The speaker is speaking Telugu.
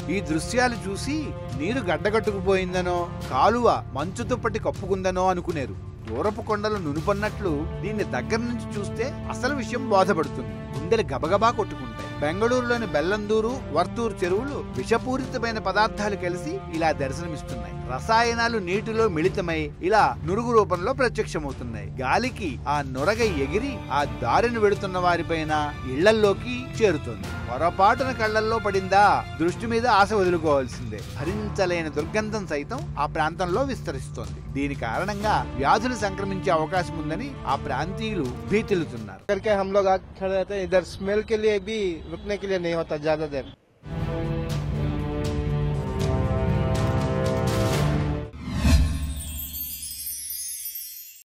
ఈ దృశ్యాలు చూసి నీరు గడ్డగట్టుకుపోయిందనో కాలువ మంచు దుప్పటి కప్పుకుందనో అనుకునేరు దూరపు కొండలు నునుపన్నట్లు దీన్ని దగ్గర నుంచి చూస్తే అసలు విషయం బోధపడుతుంది గుండెలు గబగబా కొట్టుకుంటాయి బెంగళూరులోని బెల్లందూరు వర్తూరు చెరువులు విషపూరితమైన పదార్థాలు కలిసి ఇలా దర్శనమిస్తున్నాయి రసాయనాలు నీటిలో మిళితమై ఇలా నురుగు రూపంలో ప్రత్యక్షమవుతున్నాయి గాలికి ఆ నొరగ ఎగిరి ఆ దారిని వెడుతున్న వారిపైన ఇళ్లల్లోకి చేరుతుంది పొరపాటున కళ్ళల్లో పడిందా దృష్టి మీద ఆశ వదులుకోవాల్సిందే భరించలేని దుర్గంధం సైతం ఆ ప్రాంతంలో విస్తరిస్తోంది దీని కారణంగా వ్యాధులు సంక్రమించే అవకాశం ఉందని ఆ ప్రాంతీయులు భీతిల్లుతున్నారు करके हम लोग आज खड़े रहते हैं इधर स्मेल के लिए भी रुकने के लिए नहीं होता ज्यादा देर